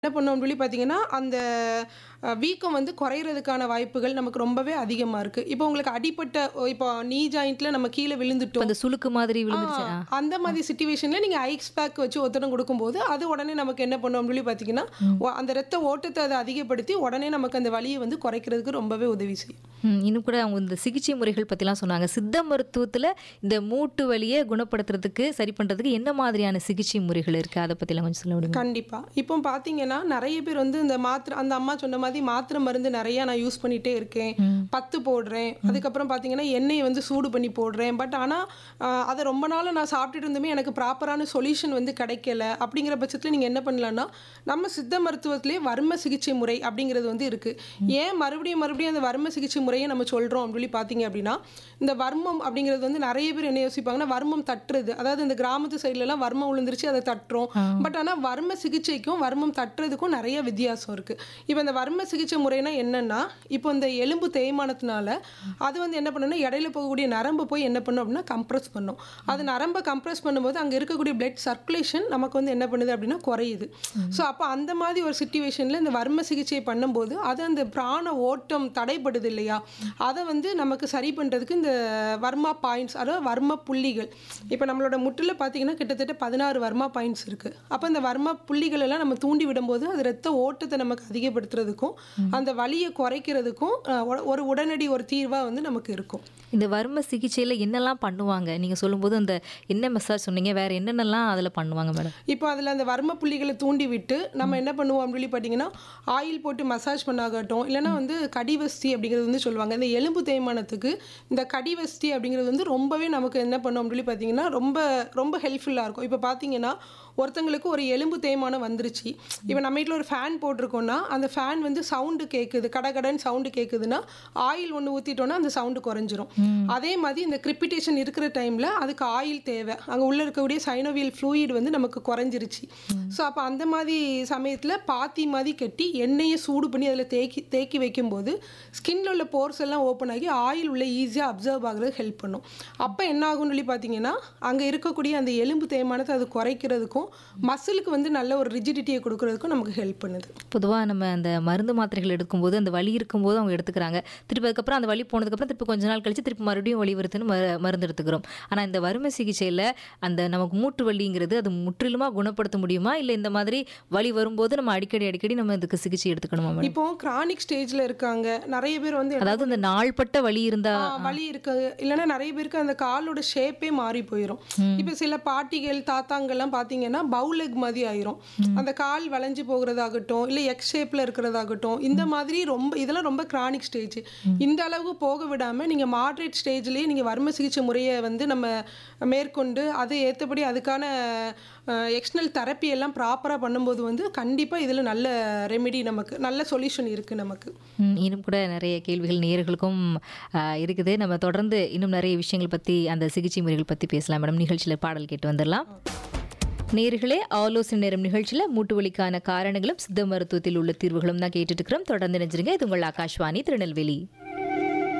என்ன பண்ணும் சொல்லி பார்த்தீங்கன்னா, அந்த அ வீக்கம் வந்து குறையிறதுக்கான வாய்ப்புகள் நமக்கு ரொம்பவே அதிகமா இருக்கு. இப்போ உங்களுக்கு அடிபட்ட ஒ இப்போ நீ ஜாயிண்ட்ல நம்ம கீழ இப்ப விழுந்துட்டோம். அந்த சுளுக்கு மாதிரி ஆ விழுந்துருச்சு. ஆ. அந்த மாதிரி சிச்சுவேஷன்ல நீங்க ஐஸ் பேக் வச்சு ஒத்தடம் குடுக்கும்போது, அது உடனே நமக்கு என்ன பண்ணும் சொல்லி பார்த்தீங்கன்னா, ம். ஒ அந்த ரத்த ஓட்டத்த அது அதிகப்படுத்தி, உடனே நமக்கு அந்த வலிய வந்து குறைக்கிறதுக்கு ரொம்பவே உதவி செய்யும். ம். இன்னும் கூட அவங்க இந்த சிகிச்சை முறைகள் பத்திலாம் சொன்னாங்க. சித்த மருத்துவத்துல இந்த மூட்டு வலிய குணப்படுத்துறதுக்கு, சரி பண்றதுக்கு என்ன மாதிரியான சிகிச்சை முறைகள் இருக்கு? அத பத்திலாம் கொஞ்சம் சொல்ல முடியுமா? கண்டிப்பா. இப்போ பார்த்தீங்கன்னா, நெறைய பேர் வந்து இந்த மாத்திரை அந்த அம்மா சொன்ன மாதிரி மாத்திரை மருந்து நெறையா நான் யூஸ் பண்ணிட்டே இருக்கேன். ம். பத்து போடுறேன். அதுக்கப்புறம் பார்த்தீங்கன்னா, எண்ணெய வந்து சூடு பண்ணி போடுறேன். பட் ஆனா, அ அத ரொம்ப நாளா நான் சாப்பிட்டுட்டு இருந்துமே எனக்கு ப்ராப்பரான சொல்யூஷன் வந்து கிடைக்கல. அப்படிங்கிற பட்சத்தில நீங்க என்ன பண்ணலாம்னா, நம்ம சித்த மருத்துவத்திலேயே வர்ம சிகிச்சை முறை அப்படிங்கிறது வந்து இருக்கு. ஏன் மறுபடியும் மறுபடியும் அந்த வர்ம சிகிச்சை முறைய நம்ம சொல்றோம் அப்படின்னு சொல்லி பார்த்தீங்க அப்படின்னா, இந்த வர்மம் அப்படிங்கிறது வந்து நெறைய பேர் என்ன யோசிப்பாங்கன்னா, வர்மம் தட்டுறது. அதாவது இந்த கிராமத்து சைட்லலாம் வர்மம் விழுந்துருச்சு அத தட்டுறோம். ஆ. பட் ஆனா வர்ம சிகிச்சைக்கும், வர்மம் தட்டுறதுக்கும் நெறைய வித்தியாசம் இருக்கு. இப்போ இந்த வர்ம சிகிச்சை முறைனா என்னன்னா, இப்போ இந்த எலும்பு தேய்மானத்தினால, அது வந்து என்ன பண்ணும்னா, இடையில போகக்கூடிய நரம்பு போய் என்ன பண்ணும் அப்படின்னா, கம்ப்ரஸ் பண்ணும். அது நரம்ப கம்ப்ரஸ் பண்ணும்போது, அங்க இருக்கக்கூடிய பிளட் சர்க்குலேஷன் நமக்கு வந்து என்ன பண்ணுது அப்படின்னா குறையுது. ஸோ அப்போ அந்த மாதிரி ஒரு சிச்சுவேஷன்ல இந்த வர்ம சிகிச்சை பண்ணும்போது, அது அந்த பிராண ஓட்டம் தடைப்படுது இல்லையா? அத வந்து நமக்கு சரி பண்றதுக்கு இந்த வர்மா பாயிண்ட்ஸ் அதாவது வர்ம புள்ளிகள். இப்போ நம்மளோட முட்டுல பார்த்தீங்கன்னா, கிட்டத்தட்ட 16 வர்மா பாயிண்ட்ஸ் இருக்கு. அப்ப இந்த வர்ம புள்ளிகள் எல்லாம் நம்ம தூண்டி விடும்போது, அது ரத்த ஓட்டத்த நமக்கு அதிகப்படுத்துறதுக்கும், அந்த வலிய குறைக்கிறதுக்கும் அ ஒ ஒரு உடனடி ஒரு தீர்வா வந்து நமக்கு இருக்கும். இந்த வர்ம சிகிச்சையில என்னலாம் பண்ணுவாங்க? நீங்க சொல்லும்போது அந்த என்ன மசாஜ் சொன்னீங்க? வேற என்னென்னலாம் அதுல பண்ணுவாங்க மேடம்? இப்போ அதில அந்த வர்ம புள்ளிகள தூண்டி விட்டு, நம்ம என்ன பண்ணுவோம் அப்படின்னு சொல்லி பார்த்தீங்கன்னா, ஆயில் போட்டு மசாஜ் பண்ணாகட்டும், இல்லன்னா வந்து கடிவஸ்தி அப்படிங்கிறது வந்து சொல்லுவாங்க. இந்த எலும்பு தேய்மானத்துக்கு இந்த கடிவஸ்தி அப்படிங்கிறது வந்து ரொம்பவே நமக்கு என்ன பண்ணும் அப்படின்னு சொல்லி பார்த்தீங்கன்னா, ரொம்ப ரொம்ப ஹெல்ப்ஃபுல்லா இருக்கும். இப்போ பார்த்தீங்கன்னா, ஒருத்தங்களுக்கு ஒரு எலும்பு தேய்மானம் வந்துருச்சு. இப்போ நம்ம வீட்ல ஒரு ஃபேன் போட்டிருக்கோம்னா, அந்த ஃபேன் வந்து சவுண்டு கேட்குது. கடகடன்னு சவுண்டு கேட்குதுன்னா, ஆயில் ஒண்ணு ஊத்திட்டோம்னா அந்த சவுண்டு குறைஞ்சிரும். ம். அதே மாதிரி இந்த கிரிப்பிட்டேஷன் இருக்கிற டைம்ல அதுக்கு ஆயில் தேவை. அங்க உள்ள இருக்கக்கூடிய சைனோவியல் ஃப்ளூயிட் வந்து நமக்கு குறைஞ்சிருச்சு. ஸோ அப்போ அந்த மாதிரி சமயத்துல பாத்தி மாதிரி கட்டி, எண்ணெய சூடு பண்ணி அதில தேக்கி தேக்கி வைக்கும்போது, ஸ்கின்ல உள்ள போர்ஸ் எல்லாம் ஓப்பன் ஆகி, ஆயில் உள்ள ஈஸியா அப்சர்வ் ஆகுறதுக்கு ஹெல்ப் பண்ணும். அப்ப என்ன ஆகும்னு சொல்லி பார்த்தீங்கன்னா, அங்க இருக்கக்கூடிய அந்த எலும்பு தேய்மானத்த அது குறைக்கிறதுக்கும், மசிலுக்கு வந்து நல்ல ஒரு ரிஜிடிட்டிய குடுக்குறதுக்கும் நமக்கு ஹெல்ப் பண்ணுது. பொதுவா நம்ம அந்த மருந்து மாத்திரைகள் எடுக்கும்போது, அந்த வலி இருக்கும்போது அவங்க எடுத்துக்கிறாங்க. திருப்பி அதுக்கப்புறம் அந்த வலி போனதுக்கப்புறம் திருப்பி கொஞ்ச நாள் கழிச்சு திருப்பி மறுபடியும் வலி வருதுன்னு ம மருந்து எடுத்துக்கிறோம். ஆனா இந்த வறுமை சிகிச்சையில அந்த நமக்கு மூட்டு வலிங்கிறது அது முற்றிலுமா குணப்படுத்த முடியுமா? இல்ல இந்த மாதிரி வலி வரும்போது நம்ம அடிக்கடி அடிக்கடி நம்ம இதுக்கு சிகிச்சை எடுத்துக்கணுமா மேடம்? இப்போ கிரானிக் ஸ்டேஜ்ல இருக்காங்க. நெறைய பேர் வந்து என்ன அதாவது இந்த நாள்பட்ட வலி இருந்தா ஆ வலி இருக்கு. இல்லன்னா நெறைய பேருக்கு அந்த காலோட ஷேப்பே மாறி போயிரும். ம். இப்ப சில பாட்டிகள், தாத்தாங்கலாம் பார்த்தீங்கன்னா, பவு லெக் மாதிரி ஆயிரும். அந்த கால் வளைஞ்சு போகிறதாகட்டும், இல்ல எக்ஸ் ஷேப்ல இருக்கிறதாகட்டும், இந்த மாதிரி ரொம்ப இதெல்லாம் ரொம்ப கிரானிக் ஸ்டேஜ். இந்த அளவுக்கு போக விடாம, நீங்க மாட்ரேட் ஸ்டேஜ்லயே நீங்க வர்ம சிகிச்சை முறைய வந்து நம்ம மேற்கொண்டு, அது ஏத்தபடி அதுக்கான அ எக்ஸ்டர்னல் தெரப்பி எல்லாம் ப்ராப்பரா பண்ணும்போது வந்து, கண்டிப்பா இதுல நல்ல ரெமெடி நமக்கு நல்ல சொல்யூஷன் இருக்கு நமக்கு. ம். இன்னும் கூட நெறைய கேள்விகள் நேயர்களுக்கும் அ இருக்குது. நம்ம தொடர்ந்து இன்னும் நெறைய விஷயங்கள் பத்தி, அந்த சிகிச்சை முறைகள் பத்தி பேசலாம் மேடம். நிகழ்ச்சியில பாடல் கேட்டு வந்துரலாம். நேயர்களே ஆலோசனை நேரம் நிகழ்ச்சியில மூட்டு வலிக்கான காரணங்களும், சித்த மருத்துவத்தில் உள்ள தீர்வுகளும் தான் கேட்டுட்டு இருக்கிறோம். தொடர்ந்து இணைஞ்சிருங்க. இது உங்கள் ஆகாஷ்வாணி திருநெல்வேலி.